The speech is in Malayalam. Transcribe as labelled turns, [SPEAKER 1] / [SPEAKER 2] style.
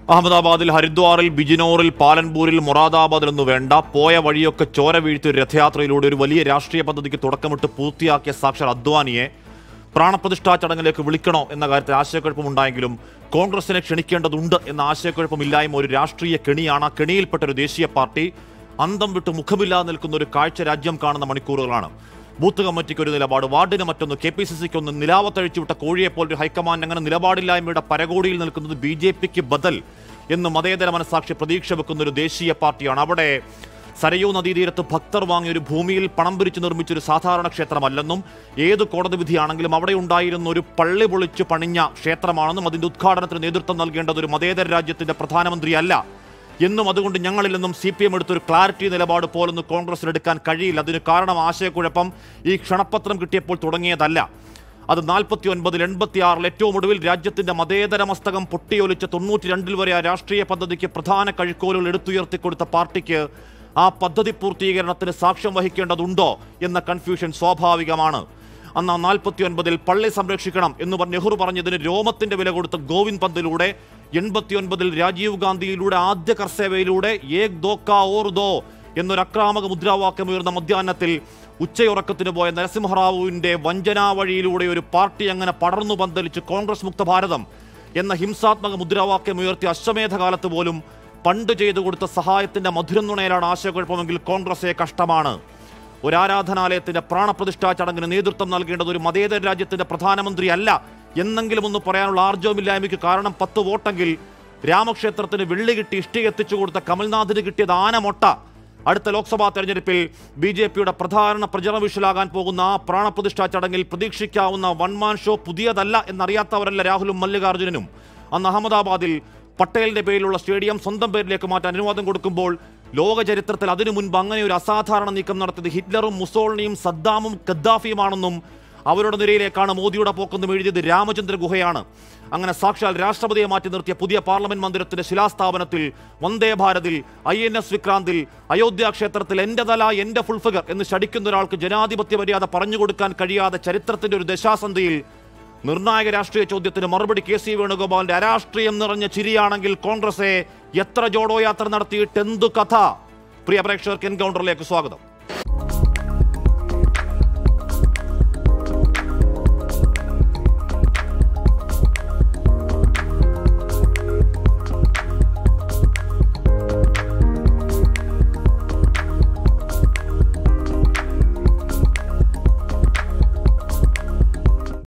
[SPEAKER 1] അഹമ്മദാബാദിൽ ഹരിദ്വാറിൽ ബിജിനോറിൽ പാലൻപൂരിൽ മൊറാദാബാദിൽ ഒന്നു വേണ്ട പോയ വഴിയൊക്കെ ചോര വീഴ്ത്തി ഒരു രഥയാത്രയിലൂടെ ഒരു വലിയ രാഷ്ട്രീയ പദ്ധതിക്ക് തുടക്കമിട്ട് പൂർത്തിയാക്കിയ സാക്ഷാൽ അദ്വാനിയെ പ്രാണപ്രതിഷ്ഠാ ചടങ്ങിലേക്ക് വിളിക്കണോ എന്ന കാര്യത്തിൽ ആശയക്കുഴപ്പമുണ്ടായെങ്കിലും കോൺഗ്രസിനെ ക്ഷണിക്കേണ്ടതുണ്ട് എന്ന ആശയക്കുഴപ്പമില്ലായ്മ ഒരു രാഷ്ട്രീയ കെണിയാണ് ആ കെണിയിൽപ്പെട്ട ഒരു ദേശീയ പാർട്ടി അന്തം വിട്ട് മുഖമില്ലാതെ നിൽക്കുന്ന ഒരു കാഴ്ച രാജ്യം കാണുന്ന മണിക്കൂറുകളാണ് ബൂത്ത് കമ്മിറ്റിക്ക് ഒരു നിലപാട് വാർഡിന് മറ്റൊന്ന് കെ പി സി സിക്ക് ഒന്ന് നിലാവത്തഴിച്ചു വിട്ട കോഴിയെ പോലെ ഒരു ഹൈക്കമാൻഡ് അങ്ങനെ നിലപാടില്ലായ്മയുടെ പരകോടിയിൽ നിൽക്കുന്നത് ബി ജെ പിക്ക് ബദൽ എന്ന് മതേതര മനസാക്ഷി പ്രതീക്ഷ വെക്കുന്ന ഒരു ദേശീയ പാർട്ടിയാണ് അവിടെ സരയൂ നദീതീരത്ത് ഭക്തർ വാങ്ങിയ ഒരു ഭൂമിയിൽ പണം പിരിച്ചു നിർമ്മിച്ച ഒരു സാധാരണ ക്ഷേത്രമല്ലെന്നും ഏത് കോടതി വിധിയാണെങ്കിലും അവിടെ ഉണ്ടായിരുന്ന ഒരു പള്ളി പൊളിച്ച് പണിഞ്ഞ ക്ഷേത്രമാണെന്നും അതിന്റെ ഉദ്ഘാടനത്തിന് നേതൃത്വം നൽകേണ്ടത് ഒരു മതേതര രാജ്യത്തിന്റെ പ്രധാനമന്ത്രിയല്ല എന്നും അതുകൊണ്ട് ഞങ്ങളിൽ നിന്നും സി പി എം എടുത്തൊരു ക്ലാരിറ്റി നിലപാട് പോലൊന്നും കോൺഗ്രസിന് എടുക്കാൻ കഴിയില്ല അതിന് കാരണം ആശയക്കുഴപ്പം ഈ ക്ഷണപത്രം കിട്ടിയപ്പോൾ തുടങ്ങിയതല്ല അത് നാൽപ്പത്തി ഒൻപതിൽ എൺപത്തി ആറിൽ ഏറ്റവും ഒടുവിൽ രാജ്യത്തിന്റെ മതേതര മസ്തകം പൊട്ടിയൊലിച്ച തൊണ്ണൂറ്റി രണ്ടിൽ വരെ ആ രാഷ്ട്രീയ പദ്ധതിക്ക് പ്രധാന കഴുക്കോലുകൾ എടുത്തുയർത്തിക്കൊടുത്ത പാർട്ടിക്ക് ആ പദ്ധതി പൂർത്തീകരണത്തിന് സാക്ഷ്യം വഹിക്കേണ്ടതുണ്ടോ എന്ന കൺഫ്യൂഷൻ സ്വാഭാവികമാണ് അന്ന് ആ നാൽപ്പത്തി ഒൻപതിൽ പള്ളി സംരക്ഷിക്കണം എന്ന് പറഞ്ഞ് നെഹ്റു പറഞ്ഞതിന് രോമത്തിന്റെ വില കൊടുത്ത ഗോവിന്ദ് പന്തിലൂടെ എൺപത്തി ഒൻപതിൽ രാജീവ് ഗാന്ധിയിലൂടെ ആദ്യ കർസേവയിലൂടെ ഏക് ദോ കാ ഓർ ദോ എന്നൊരു അക്രാമക മുദ്രാവാക്യം ഉയർന്ന മധ്യാഹ്നത്തിൽ ഉച്ചയുറക്കത്തിന് പോയ നരസിംഹറാവുവിന്റെ വഞ്ചനാ വഴിയിലൂടെ ഒരു പാർട്ടി അങ്ങനെ പടർന്നു പന്തലിച്ച് കോൺഗ്രസ് മുക്ത ഭാരതം എന്ന ഹിംസാത്മക മുദ്രാവാക്യം ഉയർത്തിയ അശ്വമേധ കാലത്ത് പോലും പണ്ട് ചെയ്തു കൊടുത്ത സഹായത്തിന്റെ മധുരം നുണയിലാണ് ആശയക്കുഴപ്പമെങ്കിൽ കോൺഗ്രസെ കഷ്ടമാണ് ഒരു ആരാധനാലയത്തിന്റെ പ്രാണപ്രതിഷ്ഠാ ചടങ്ങിന് നേതൃത്വം നൽകേണ്ടത് ഒരു മതേതര രാജ്യത്തിന്റെ പ്രധാനമന്ത്രി അല്ല എന്നെങ്കിലും ഒന്ന് പറയാനുള്ള ആർജവമില്ലായ്മയ്ക്ക് കാരണം പത്ത് വോട്ടെങ്കിൽ രാമക്ഷേത്രത്തിന് വെള്ളി കിട്ടി ഇഷ്ടി എത്തിച്ചു കൊടുത്ത കമൽനാഥിന് കിട്ടിയത് ആനമൊട്ട അടുത്ത ലോക്സഭാ തെരഞ്ഞെടുപ്പിൽ ബി ജെ പിയുടെ പ്രധാന പ്രചരണ വിഷലാകാൻ പോകുന്ന ആ പ്രാണപ്രതിഷ്ഠാ ചടങ്ങിൽ പ്രതീക്ഷിക്കാവുന്ന വൺമാൻ ഷോ പുതിയതല്ല എന്നറിയാത്തവരല്ല രാഹുലും മല്ലികാർജുനനും അന്ന് അഹമ്മദാബാദിൽ പട്ടേലിന്റെ പേരിലുള്ള സ്റ്റേഡിയം സ്വന്തം പേരിലേക്ക് മാറ്റാൻ അനുവാദം കൊടുക്കുമ്പോൾ ലോക ചരിത്രത്തിൽ അതിനു മുൻപ് അങ്ങനെ ഒരു അസാധാരണ നീക്കം നടത്തിയത് ഹിറ്റ്ലറും മുസോളിനിയും സദ്ദാമും ഗദ്ദാഫിയുമാണെന്നും അവരുടെ നിരയിലേക്കാണ് മോദിയുടെ പോക്കെന്നും എഴുതിയത് രാമചന്ദ്ര ഗുഹയാണ് അങ്ങനെ സാക്ഷാൽ രാഷ്ട്രപതിയെ മാറ്റി നിർത്തിയ പുതിയ പാർലമെന്റ് മന്ദിരത്തിന്റെ ശിലാസ്ഥാപനത്തിൽ വന്ദേ ഭാരതിൽ ഐ എൻ എസ് വിക്രാന്തിൽ അയോധ്യ ക്ഷേത്രത്തിൽ എന്റെ തല എന്റെ ഫുൾ ഫിഗർ എന്ന് ശടിക്കുന്ന ഒരാൾക്ക് ജനാധിപത്യ മര്യാദ പറഞ്ഞുകൊടുക്കാൻ കഴിയാതെ ചരിത്രത്തിന്റെ ഒരു ദശാസന്ധിയിൽ നിർണായക രാഷ്ട്രീയ ചോദ്യത്തിന് മറുപടി കെ സി വേണുഗോപാലിന്റെ അരാഷ്ട്രീയം നിറഞ്ഞ ചിരിയാണെങ്കിൽ കോൺഗ്രസെ എത്ര ജോഡോ യാത്ര നടത്തിയിട്ട് എന്തു കഥ പ്രിയ പ്രേക്ഷകർക്ക് എൻകൗണ്ടറിലേക്ക് സ്വാഗതം